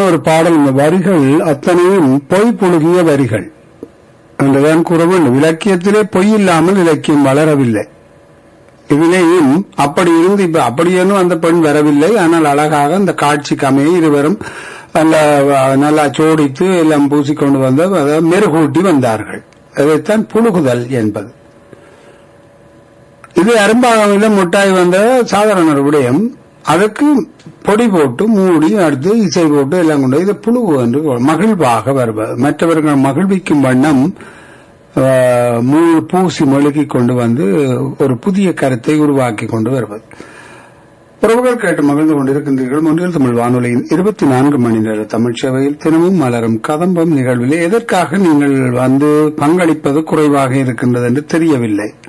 ஒரு பாடல் இந்த வரிகள் அத்தனையும் பொய் புழுகிய வரிகள் என்றுதான் கூற வேண்டும் இலக்கியத்திலே பொய் இல்லாமல் இலக்கியம் வளரவில்லை இதிலேயும் அப்படி இருந்து இப்ப அப்படியேனும் அந்த பெண் வரவில்லை ஆனால் அழகாக அந்த காட்சிக்கு அமைய இருவரும் நல்ல நல்லா சோடித்து எல்லாம் பூசிக்கொண்டு வந்து அதை மெருகூட்டி வந்தார்கள் அதைத்தான் புழுகுதல் என்பது இது அரும்பாகமில் முட்டாய் வந்த சாதாரண ஒரு விடயம் அதுக்கு பொடி போட்டு மூடி அடுத்து இசை போட்டு எல்லாம் கொண்டு இது புழுவு என்று மகிழ்வாக வருவது மற்றவர்கள் மகிழ்விக்கும் வண்ணம் ஆஹ், மூ- பூசி மெழுகி கொண்டு வந்து ஒரு புதிய கருத்தை உருவாக்கி கொண்டு வருவது உறவுகள் கேட்டு மகிழ்ந்து கொண்டிருக்கின்றீர்கள் முன்னில் தமிழ் வானொலியின் இருபத்தி நான்கு மணி நேர தமிழ் சேவையில் தினமும் மலரும் கதம்பம் நிகழ்விலே எதற்காக நீங்கள் வந்து பங்களிப்பது குறைவாக இருக்கின்றது என்று தெரியவில்லை